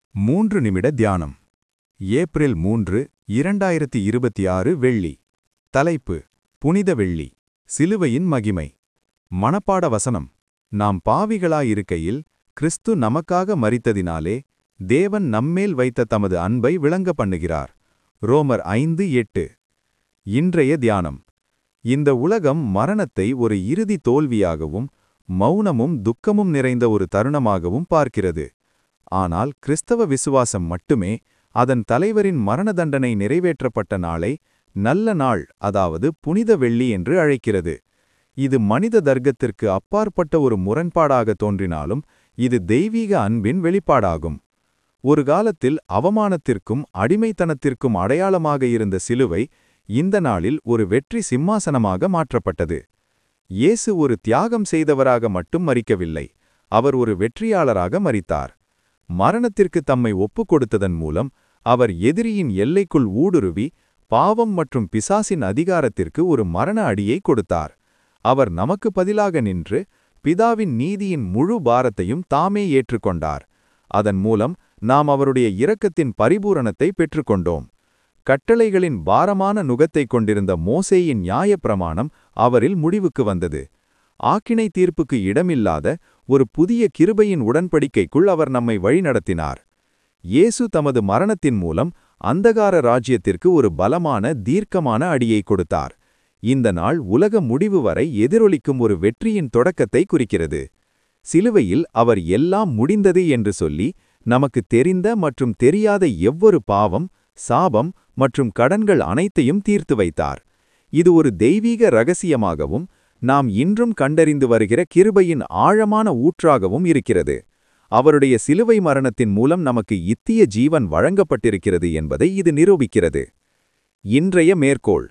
மூன்று நிமிட தியானம் ஏப்ரல் மூன்று இரண்டாயிரத்தி இருபத்தி ஆறு வெள்ளி தலைப்பு புனித வெள்ளி சிலுவையின் மகிமை மணப்பாட வசனம் நாம் பாவிகளாயிருக்கையில் கிறிஸ்து நமக்காக மரித்ததினாலே தேவன் நம்மேல் வைத்த தமது அன்பை விளங்க பண்ணுகிறார் ரோமர் ஐந்து எட்டு இன்றைய தியானம் இந்த உலகம் மரணத்தை ஒரு இறுதி தோல்வியாகவும் மௌனமும் துக்கமும் நிறைந்த ஒரு தருணமாகவும் பார்க்கிறது ஆனால் கிறிஸ்தவ விசுவாசம் மட்டுமே அதன் தலைவரின் மரண தண்டனை நிறைவேற்றப்பட்ட நாளை நல்ல நாள் அதாவது புனித வெள்ளி என்று அழைக்கிறது இது மனித தர்க்கத்திற்கு அப்பாற்பட்ட ஒரு முரண்பாடாக தோன்றினாலும் இது தெய்வீக அன்பின் வெளிப்பாடாகும் ஒரு காலத்தில் அவமானத்திற்கும் அடிமைத்தனத்திற்கும் அடையாளமாக இருந்த சிலுவை இந்த நாளில் ஒரு வெற்றி சிம்மாசனமாக மாற்றப்பட்டது இயேசு ஒரு தியாகம் செய்தவராக மட்டும் மறிக்கவில்லை அவர் ஒரு வெற்றியாளராக மரித்தார் மரணத்திற்கு தம்மை ஒப்புக் கொடுத்ததன் மூலம் அவர் எதிரியின் எல்லைக்குள் ஊடுருவி பாவம் மற்றும் பிசாசின் அதிகாரத்திற்கு ஒரு மரண அடியை கொடுத்தார் அவர் நமக்கு பதிலாக நின்று பிதாவின் நீதியின் முழு பாரத்தையும் தாமே ஏற்றுக்கொண்டார் அதன் மூலம் நாம் அவருடைய இரக்கத்தின் பரிபூரணத்தை பெற்றுக்கொண்டோம் கட்டளைகளின் பாரமான நுகத்தைக் கொண்டிருந்த மோசேயின் நியாயப்பிரமாணம் அவரில் முடிவுக்கு வந்தது ஆக்கினை தீர்ப்புக்கு இடமில்லாத ஒரு புதிய கிருபையின் உடன்படிக்கைக்குள் அவர் நம்மை வழிநடத்தினார் இயேசு தமது மரணத்தின் மூலம் அந்தகார ராஜ்யத்திற்கு ஒரு பலமான தீர்க்கமான அடியை கொடுத்தார் இந்த நாள் உலக முடிவு வரை எதிரொலிக்கும் ஒரு வெற்றியின் தொடக்கத்தை குறிக்கிறது சிலுவையில் அவர் எல்லாம் முடிந்தது என்று சொல்லி நமக்கு தெரிந்த மற்றும் தெரியாத எவ்வொரு பாவம் சாபம் மற்றும் கடன்கள் அனைத்தையும் தீர்த்து வைத்தார் இது ஒரு தெய்வீக ரகசியமாகவும் நாம் இன்றும் கண்டறிந்து வருகிற கிருபையின் ஆழமான ஊற்றாகவும் இருக்கிறது அவருடைய சிலுவை மரணத்தின் மூலம் நமக்கு இத்திய ஜீவன் வழங்கப்பட்டிருக்கிறது என்பதை இது நிரூபிக்கிறது இன்றைய மேற்கோள்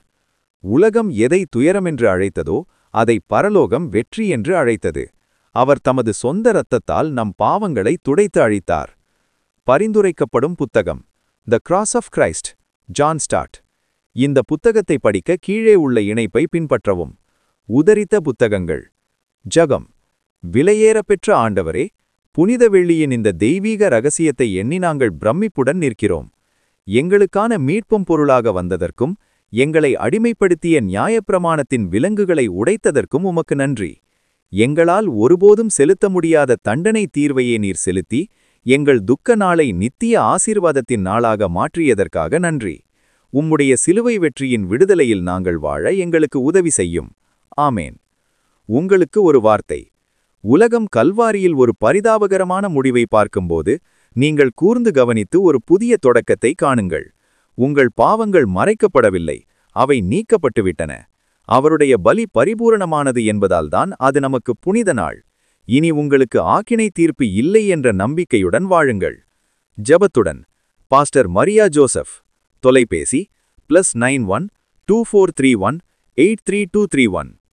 உலகம் எதை துயரமென்று அழைத்ததோ அதை பரலோகம் வெற்றி என்று அழைத்தது அவர் தமது சொந்த இரத்தத்தால் நம் பாவங்களை துடைத்து அழித்தார் பரிந்துரைக்கப்படும் புத்தகம் the Cross of Christ John Stott இந்த புத்தகத்தை படிக்க கீழே உள்ள இணைப்பை பின்பற்றவும் உதரித்த புத்தகங்கள் ஜகம் விலையேறப்பெற்ற ஆண்டவரே புனித வெள்ளியின் இந்த தெய்வீக ரகசியத்தை எண்ணி நாங்கள் பிரமிப்புடன் நிற்கிறோம் எங்களுக்கான மீட்பும் பொருளாக வந்ததற்கும் எங்களை அடிமைப்படுத்திய நியாயப்பிரமாணத்தின் விலங்குகளை உடைத்ததற்கும் உமக்கு நன்றி எங்களால் ஒருபோதும் செலுத்த முடியாத தண்டனை தீர்வையே நீர் செலுத்தி எங்கள் துக்க நாளை நித்திய ஆசீர்வாதத்தின் நாளாக மாற்றியதற்காக நன்றி உம்முடைய சிலுவை வெற்றியின் விடுதலையில் நாங்கள் வாழ எங்களுக்கு உதவி செய்யும் ஆமேன் உங்களுக்கு ஒரு வார்த்தை உலகம் கல்வாரியில் ஒரு பரிதாபகரமான முடிவை பார்க்கும்போது நீங்கள் கூர்ந்து கவனித்து ஒரு புதிய தொடக்கத்தை காணுங்கள் உங்கள் பாவங்கள் மறைக்கப்படவில்லை அவை நீக்கப்பட்டுவிட்டன அவருடைய பலி பரிபூரணமானது என்பதால்தான் அது நமக்கு புனித நாள் இனி உங்களுக்கு ஆக்கினை தீர்ப்பு இல்லை என்ற நம்பிக்கையுடன் வாழுங்கள் ஜபத்துடன் பாஸ்டர் மரியா ஜோசப் தொலைபேசி plus nine one two four three one eight three two three one